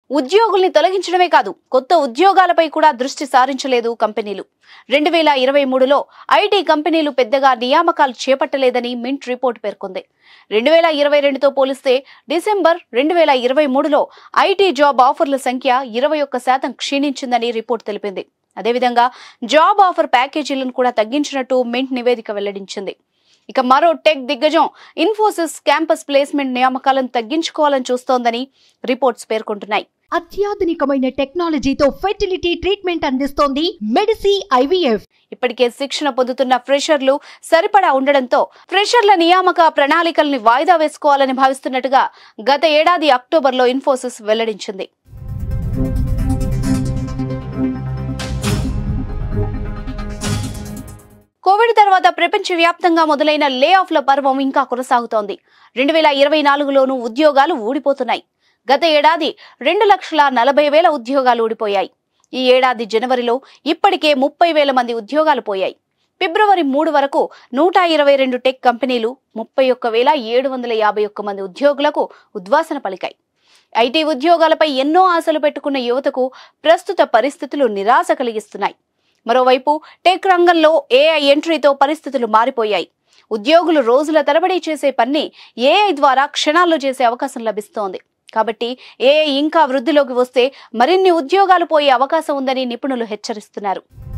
ఉద్యోగుల్ని తొలగించడమే కాదు కొత్త ఉద్యోగాలపై కూడా దృష్టి సారించలేదు కంపెనీలు రెండు వేల ఇరవై మూడులో ఐటీ కంపెనీలు పెద్దగా నియామకాలు చేపట్టలేదని మింట్ రిపోర్ట్ పేర్కొంది రెండు వేల ఇరవై రెండుతో పోలిస్తే డిసెంబర్ రెండు వేల ఇరవై మూడులో ఐటీ జాబ్ ఆఫర్ల సంఖ్య ఇరవై ఒక్క శాతం క్షీణించిందని రిపోర్ట్ తెలిపింది అదేవిధంగా జాబ్ ఆఫర్ ప్యాకేజీలను కూడా తగ్గించినట్టు మింట్ నివేదిక వెల్లడించింది ఇక మరో టెక్ దిగ్గజం ఇన్ఫోసిస్ క్యాంపస్ ప్లేస్మెంట్ నియామకాలను తగ్గించుకోవాలని చూస్తోందని రిపోర్ట్స్ పేర్కొంటున్నాయి అత్యాధునికమైన టెక్నాలజీతో ఫెర్టిలిటీ ట్రీట్మెంట్ అందిస్తోంది మెడిసి ఐవీఎఫ్ ఇప్పటికే శిక్షణ పొందుతున్న ఫ్రెషర్లు సరిపడా ఉండడంతో ఫ్రెషర్ల నియామక ప్రణాళికల్ని వాయిదా వేసుకోవాలని భావిస్తున్నట్టుగా గత ఏడాది అక్టోబర్లో ఇన్ఫోసిస్ వెల్లడించింది కోవిడ్ తర్వాత ప్రపంచవ్యాప్తంగా మొదలైన లే ఆఫ్ల పర్వం ఇంకా కొనసాగుతోంది రెండు వేల ఇరవై నాలుగులోనూ ఉద్యోగాలు ఊడిపోతున్నాయి గత ఏడాది రెండు లక్షల నలభై వేల ఉద్యోగాలు ఊడిపోయాయి ఈ ఏడాది జనవరిలో ఇప్పటికే ముప్పై వేల మంది ఉద్యోగాలు పోయాయి ఫిబ్రవరి మూడు వరకు నూట ఇరవై రెండు టెక్ కంపెనీలు ముప్పై ఒక్క వేల ఏడు వందల యాభై ఒక్క మంది ఉద్యోగులకు ఉద్వాసన పలికాయి ఐటీ ఉద్యోగాలపై ఎన్నో ఆశలు పెట్టుకున్న యువతకు ప్రస్తుత పరిస్థితులు నిరాశ కలిగిస్తున్నాయి మరోవైపు టెక్ రంగంలో ఏఐ ఎంట్రీతో పరిస్థితులు మారిపోయాయి ఉద్యోగులు రోజుల తరబడి చేసే పని ఏఐ ద్వారా క్షణాల్లో చేసే అవకాశం లభిస్తోంది కాబట్టి ఏఐ ఇంకా వృద్ధిలోకి వస్తే మరిన్ని ఉద్యోగాలు పోయే అవకాశం ఉందని నిపుణులు హెచ్చరిస్తున్నారు